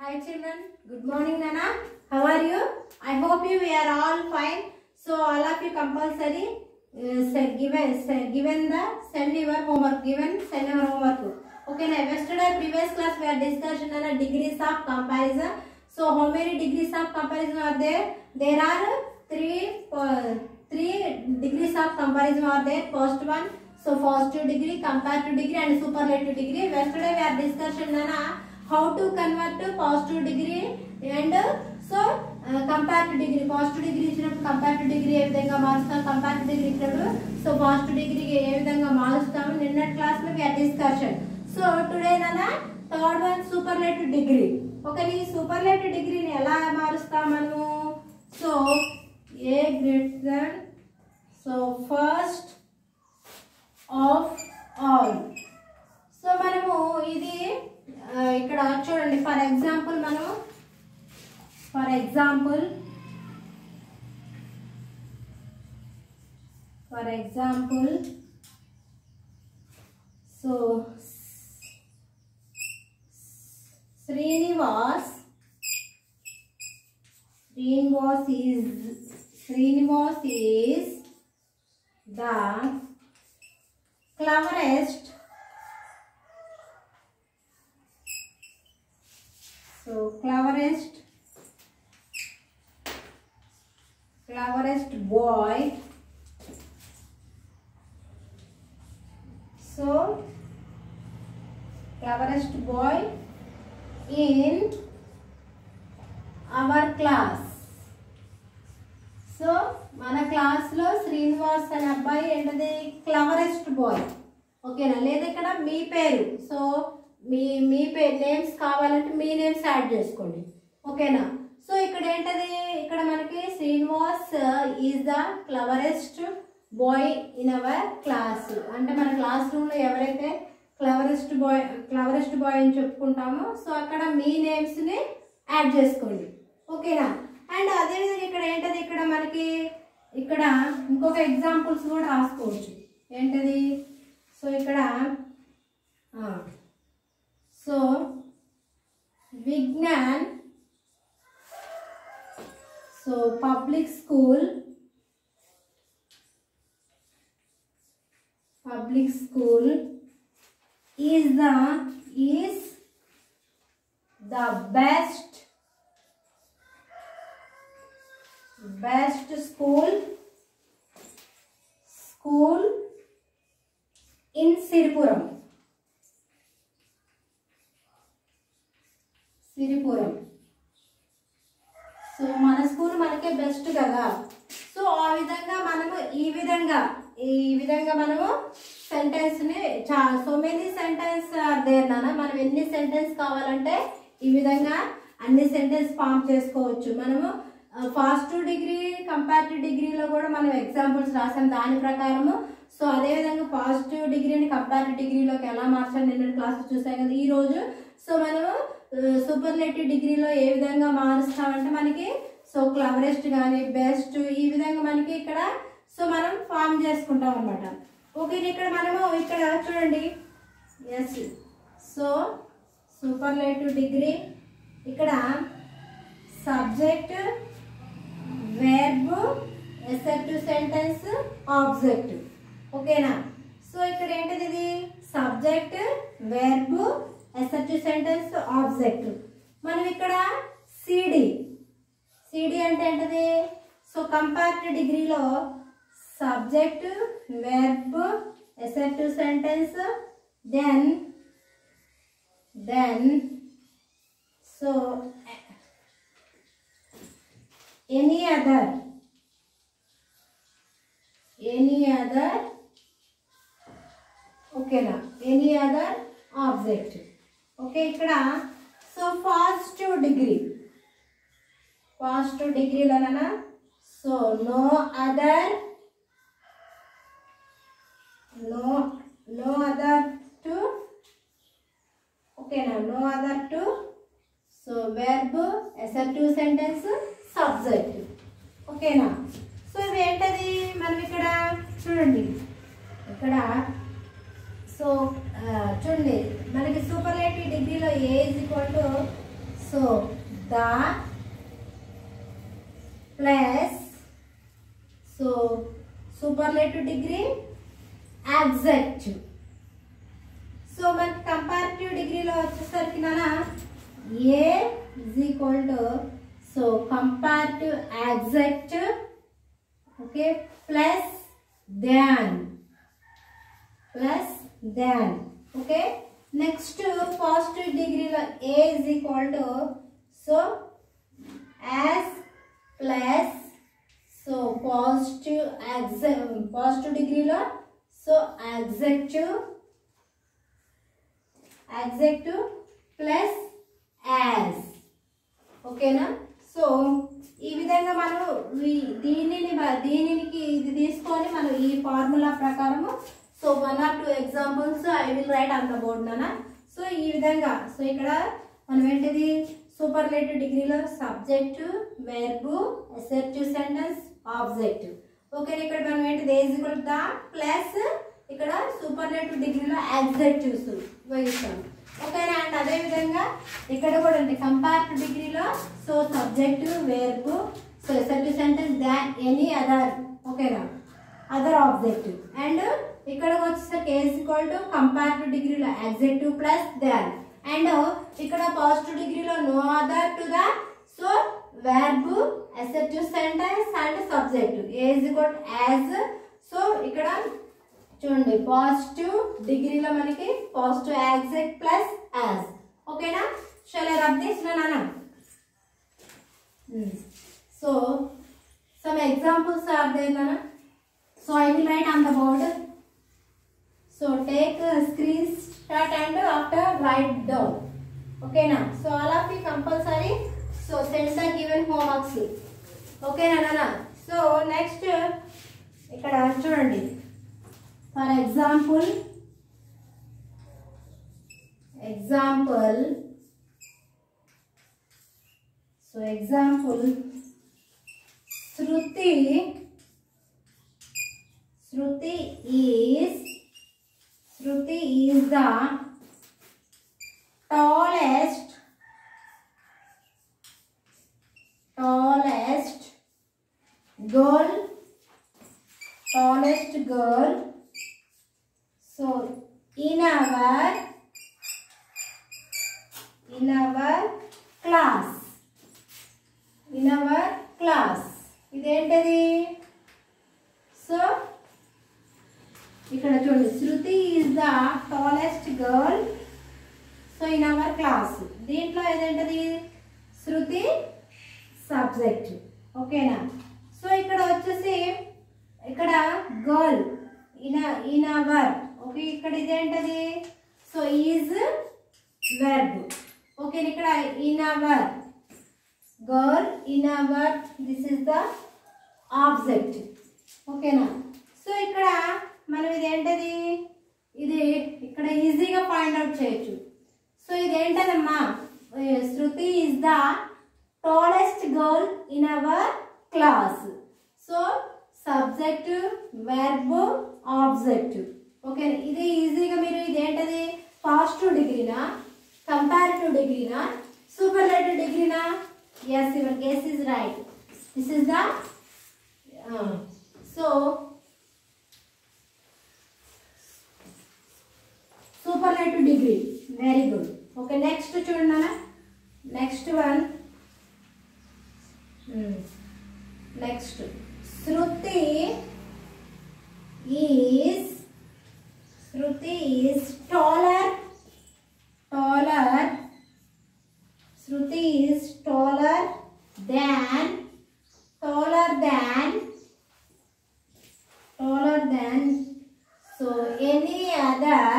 Hi children, good morning Nana. How are you? I hope you we are all fine. So all of you compulsory uh, say- given say- given the send your homework given send your homework. Okay now yesterday previous class we are discussion on a degrees of comparison. So how many degrees of comparison are there? There are three uh, three degrees of comparison are there. First one so positive degree, comparative degree and superlative degree. Yesterday we are discussion on a how to convert to positive degree and uh, so uh, comparative degree positive degree ఇచ్చినప్పుడు comparative degree ఏ విధంగా మారుస్తాం comparative degree ఇచ్చినప్పుడు so positive డిగ్రీకి ఏ విధంగా మారుస్తాము నిన్నటి క్లాస్ లో వి డిస్కషన్ సో టుడే నానా third one superlative degree okay ఈ సూపర్లేటివ్ డిగ్రీని ఎలా మారుస్తాం మనము so a greater than so first of all so మనము ఇది ఆ, ఇక్కడ చూడండి ఫర్ ఎగ్జాంపుల్ మనము for example for example so Srinivas Srinivas is Srinivas is the cleverest so cleverest cleverest boy so cleverest boy in our class so మన క్లాస్లో శ్రీనివాస్ అనే అబ్బాయి ఏంటది క్లవరెస్ట్ బాయ్ ఓకేనా లేదా ఇక్కడ మీ పేరు సో మీ మీ పేరు నేమ్స్ కావాలంటే మీ నేమ్స్ యాడ్ చేసుకోండి ఓకేనా సో ఇక్కడ ఏంటది ఇక్కడ మనకి Srinivas is the cleverest boy in our class అంటే మన క్లాస్ రూమ్లో ఎవరైతే క్లవరెస్ట్ బాయ్ క్లవరెస్ట్ బాయ్ అని చెప్పుకుంటామో సో అక్కడ మీ నేమ్స్ని యాడ్ చేసుకోండి ఓకేనా అండ్ అదేవిధంగా ఇక్కడ ఏంటది ఇక్కడ మనకి ఇక్కడ ఇంకొక ఎగ్జాంపుల్స్ కూడా రాసుకోవచ్చు ఏంటది సో ఇక్కడ ఆ, so Vignan so public school public school is the is the best best school school in Siripuram Siripuram so మన స్కూల్ మనకే బెస్ట్ కదా సో ఆ విధంగా మనము ఈ విధంగా ఈ విధంగా మనము సెంటెన్స్ ని చా so many sentence are there నాన్న మనం ఎన్ని సెంటెన్స్ కావాలంటే ఈ విధంగా అన్ని సెంటెన్స్ ఫామ్ చేసుకోవచ్చు మనము ఫాస్ట్ డిగ్రీ కంపారిటివ్ డిగ్రీలో కూడా మనం ఎగ్జాంపుల్స్ రాసాం దాని ప్రకారము సో అదేవిధంగా పాజిటివ్ డిగ్రీని కంపారిటివ్ డిగ్రీలోకి ఎలా మార్చాలి నిన్న క్లాస్ చూసాం కదా ఈ రోజు సో మనము సూపర్లేటివ్ డిగ్రీలో ఏ విధంగా మారుస్తామంటే మనకి సో క్లవరెస్ట్ కానీ బెస్ట్ ఈ విధంగా మనకి ఇక్కడ సో మనం ఫామ్ చేసుకుంటాం అనమాట ఓకే ఇక్కడ మనము ఇక్కడ చూడండి ఎస్ సో సూపర్లేటివ్ డిగ్రీ ఇక్కడ subject verb assertive sentence object ఓకేనా సో ఇక్కడ ఏంటిది ఇది subject verb assertive sentence object మనం ఇక్కడ సిడి సిడి అంటే ఏంటిది సో కంపారిటివ్ డిగ్రీలో subject verb assertive sentence then then so any other any other ఓకేనా ఎనీ అదర్ ఆబ్జెక్ట్ ఓకే ఇక్కడ సో పాజిటివ్ డిగ్రీ పాజిటివ్ డిగ్రీలోనా so no other no no other to ఓకేనా no other to so verb assertive sentence subject ఓకేనా so ఇవి ఏంటది మనం ఇక్కడ చూడండి ఇక్కడ సో ఆ, చూడండి మనకి సూపర్లేటివ్ డిగ్రీలో A is equal to so the plus so superlative degree adjective so మనకి కంపారిటివ్ డిగ్రీలో వచ్చేసరికి నాన్న A is equal to so comparative adjective okay plus than plus than okay next positive డిగ్రీలో A is equal to so as plus so positive యాక్సె positive డిగ్రీలో so adjective adjective plus as ఓకేనా so ఈ విధంగా మనం ఈ- దీనిని బ- దీనికి ఇది తీసుకొని మనం ఈ ఫార్ములా ప్రకారము so one or two examples I will write on the board నాన్న సో ఈ విధంగా సో ఇక్కడ మనం ఏంటిది సూపర్లేటివ్ డిగ్రీలో subject verb assertive sentence object okay ఇక్కడ మనం ఏంటిది ఏజ్ ఈక్వల్ ద ప్లస్ ఇక్కడ సూపర్లేటివ్ డిగ్రీలో యాక్సెక్టివ్స్ ఉపయోగిస్తాం ఓకేనా అండ్ అదే విధంగా ఇక్కడ కూడా ఉంది కంపార్ట్ డిగ్రీలో so subject verb so ఎసెప్టివ్ sentence than any other ఓకేనా అదర్ ఆబ్జెక్టివ్ అండ్ ఇక్కడ వచ్చేసరికి ఏజ్ ఈక్వల్ టు కంపారిటివ్ డిగ్రీలో యాక్సెక్టివ్ ప్లస్ దాన్ అండ్ ఇక్కడ పాజిటివ్ డిగ్రీలో no other to the so verb assertive sentence and subject A is equal as so ఇక్కడ చూడండి positive డిగ్రీలో మనకి పాజిటివ్ యాక్సెక్ట్ ప్లస్ యాజ్ ఓకేనా షల్ ఐ రబ్ దిస్ నాన్న so some examples are there నాన్న so I will write on the board so take screenshot and after write down ఓకేనా so all of you compulsory so send the given homeworks ఓకేనా నాన్న so next ఇక్కడ చూడండి for example example so example Shruti Shruti is Shruti is the tallest tallest girl tallest girl so in our in our class in our class ఇదేంటది so ఇక్కడ చూడండి Shruti is the tallest girl so in our class దీంట్లో ఏదేంటది Shruti subject ఓకేనా so ఇక్కడ వచ్చేసి ఇక్కడ girl in in our okay ఇక్కడ ఇదేంటది సో ఈజ్ వెర్బ్ ఓకే ఇక్కడ in our girl in our this is the object ఓకేనా సో ఇక్కడ మనం ఇదేంటది ఇది ఇక్కడ ఈజీగా ఫైండ్ అవుట్ చేయొచ్చు సో ఇదేంటదమ్మా ఏ, Shruti is the tallest girl in our class so subject verb object okay ఇది ఈజీగా మీరు ఇదేంటది పాజిటివ్ డిగ్రీనా కంపారిటివ్ డిగ్రీనా సూపర్లేటివ్ డిగ్రీనా yes your guess is right this is the so superlative degree very good okay next చూడండి next one next Shruti is Shruti is taller taller Shruti is taller than taller than taller than so any other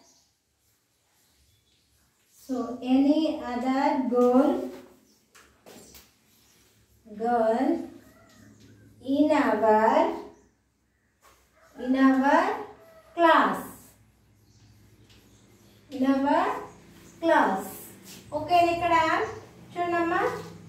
so any other girl girl in our in our class in our class okay ఇక్కడ చూడమ్మా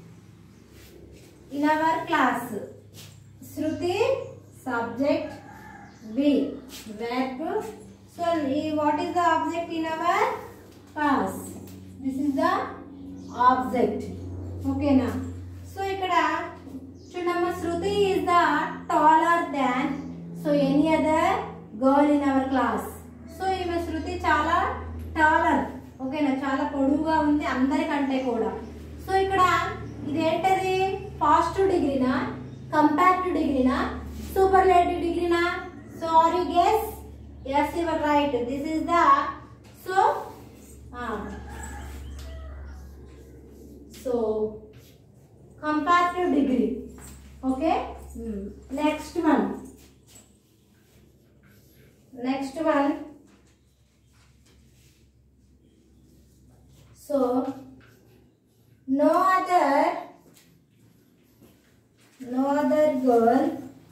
in our class Shruti subject V verb so what is the object in our class this is the object ఓకేనా so ఇక్కడ చూడమ్మా Shruti is the taller than so any other girl in our class so ఈమె శృతి చాలా taller ఓకేనా చాలా పొడుగుగా ఉంది అందరికంటే కూడా సో ఇక్కడ ఇదేంటది పాజిటివ్ డిగ్రీనా కంపారిటివ్ డిగ్రీనా సూపర్లేటివ్ డిగ్రీనా so are you guess yes your right this is the so so comparative degree okay Hmm. next one next one so no other no other girl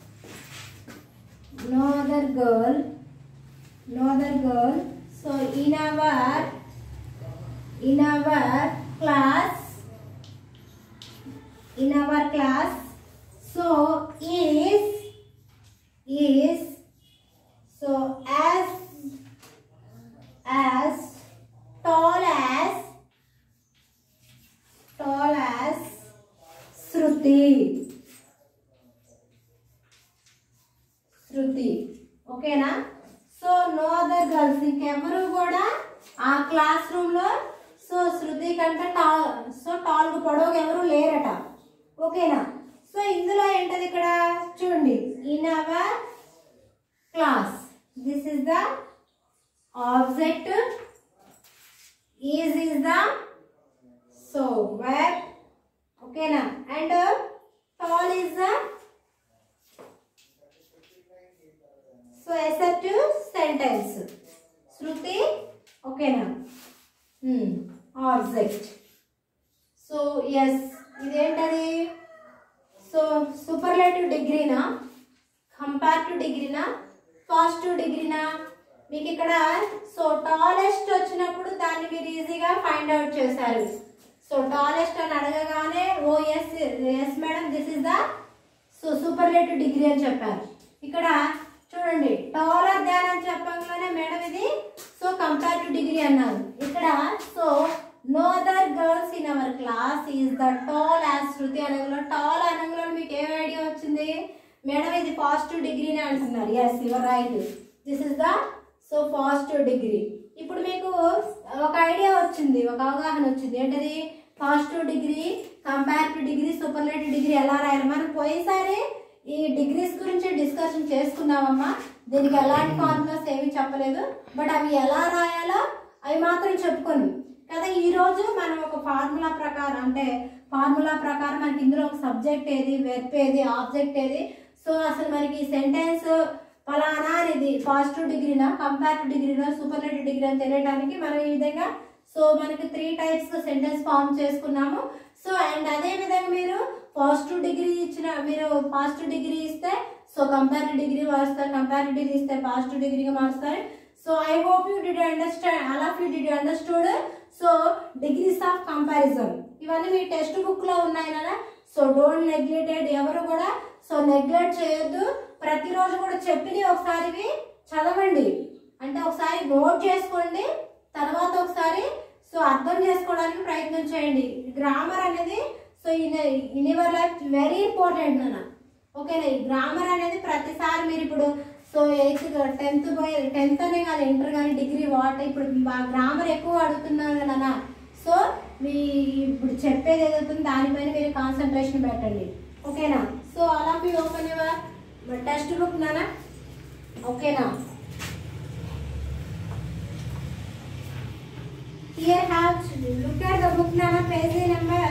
no other girl no other girl so in our in our class in our class so is is so as as tall as tall as Shruti Shruti ఓకేనా so no other girls ఇంకెవరు కూడా ఆ classroom లో so Shruti కంటే tall so tall పొడవు ఎవరు లేరట ఓకేనా so ఇందులో ఏంటది ఇక్కడ చూడండి in our class this is the object is is the so verb ఓకేనా and tall is the so ఎసెప్టివ్ sentence Shruti ఓకేనా ఆబ్జెక్ట్ సో ఎస్ ఇదేంటది సో సూపర్లేటివ్ డిగ్రీనా కంపారిటివ్ డిగ్రీనా పాజిటివ్ డిగ్రీనా మీకు ఇక్కడ సో టాలెస్ట్ వచ్చినప్పుడు దాన్ని మీరు ఈజీగా ఫైండ్ అవుట్ చేశారు సో టాలెస్ట్ అని అడగగానే oh yes yes madam this is the so superlative degree అని చెప్పారు ఇక్కడ చూడండి టాలర్ దాన్ అని చెప్పగానే మేడం ఇది సో కంపారిటివ్ డిగ్రీ అన్నారు ఇక్కడ so no other girls in our class is the tall as Shruti అనగంలో టాల్ అనగంలో మీకు ఏం ఐడియా వచ్చింది మేడం ఇది పాజిటివ్ డిగ్రీనే అంటున్నారు yes your right this is the so positive degree ఇప్పుడు మీకు ఒక ఐడియా వచ్చింది ఒక అవగాహన వచ్చింది ఏంటది positive degree comparative degree superlative degree ఎలా రాయాలి మనం పోయినసారి ఈ డిగ్రీస్ గురించి డిస్కషన్ చేసుకున్నామమ్మా దీనికి ఎలాంటి ఫార్ములాస్ ఏమి చెప్పలేదు బట్ అవి ఎలా రాయాలో అవి మాత్రం చెప్పుకొని కదా ఈ రోజు మనం ఒక ఫార్ములా ప్రకారం అంటే ఫార్ములా ప్రకారం మనకి ఇందులో ఒక సబ్జెక్ట్ ఏది వెర్ప్ ఏది ఆబ్జెక్ట్ ఏది సో అసలు మనకి సెంటెన్స్ ఫలానా అనేది పాజిటివ్ డిగ్రీనా కంపారిటివ్ డిగ్రీనా సూపర్లేటివ్ డిగ్రీ అని తెలియడానికి మనం ఈ విధంగా సో మనకి త్రీ టైప్స్ సెంటెన్స్ ఫామ్ చేసుకున్నాము సో అండ్ అదే విధంగా మీరు పాజిటివ్ డిగ్రీ ఇచ్చిన మీరు పాజిటివ్ డిగ్రీ ఇస్తే సో కంపారిటివ్ డిగ్రీ మారుస్తారు కంపారిటివ్ డిగ్రీ ఇస్తే పాజిటివ్ డిగ్రీగా మారుస్తారు so I hope you did understand all of you did understood so degrees of comparison ఇవన్నీ మీ టెక్స్ట్ బుక్ లో ఉన్నాయి కదా సో డోంట్ నెగ్లెక్టెడ్ ఎవరు కూడా సో నెగ్లెక్ట్ చేయొద్దు ప్రతిరోజు కూడా చెప్పిన ఒకసారి ఇవి చదవండి అంటే ఒకసారి నోట్ చేసుకోండి తర్వాత ఒకసారి సో అర్థం చేసుకోవడానికి ప్రయత్నం చేయండి గ్రామర్ అనేది so in in your life very important నాన్న ఓకేనా ఈ గ్రామర్ అనేది ప్రతిసారి మీరు ఇప్పుడు సో ఎయిత్ టెన్త్ పోయి టెన్త్ అనే కాదు ఇంటర్ కానీ డిగ్రీ వాట్ ఇప్పుడు గ్రామర్ ఎక్కువ అడుగుతున్నారు కదా సో మీ ఇప్పుడు చెప్పేది ఏదవుతుందో దానిపైన మీరు కాన్సన్ట్రేషన్ పెట్టండి ఓకేనా సో అలా మీ ఓపెన్ యువర్ టెక్స్ట్ బుక్ నానా ఓకేనా Here have look at the book Nana page number.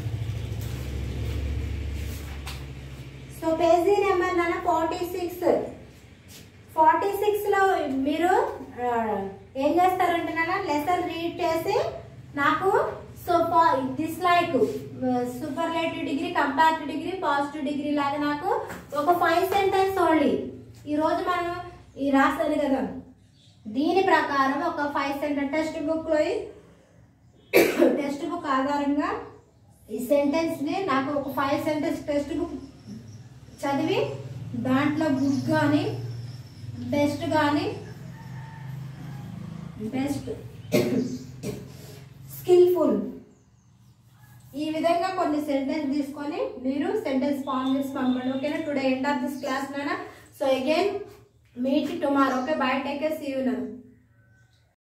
So page number నాన్న ఫార్టీ సిక్స్ ఫార్టీ సిక్స్లో మీరు ఆ, ఏం చేస్తారంటే నాన్న లెసన్ రీడ్ చేసి నాకు so this like superlative degree comparative degree positive degree లాగా నాకు ఒక ఫైవ్ సెంటెన్స్ ఓన్లీ ఈరోజు మనం ఈ రాస్తాను కదా దీని ప్రకారం ఒక ఫైవ్ సెంటెన్స్ టెక్స్ట్ బుక్లో టెక్స్ట్ బుక్ ఆధారంగా ఈ సెంటెన్స్ని నాకు ఒక ఫైవ్ సెంటెన్స్ టెక్స్ట్ బుక్ చదివి దాంట్లో గుడ్ కానీ బెస్ట్ కానీ బెస్ట్ స్కిల్ఫుల్ ఈ విధంగా కొన్ని సెంటెన్స్ తీసుకొని మీరు సెంటెన్స్ ఫామ్ చేసి పంపండి ఓకేనా today end of this class నానా so again meet tomorrow okay bye take see you నన్ను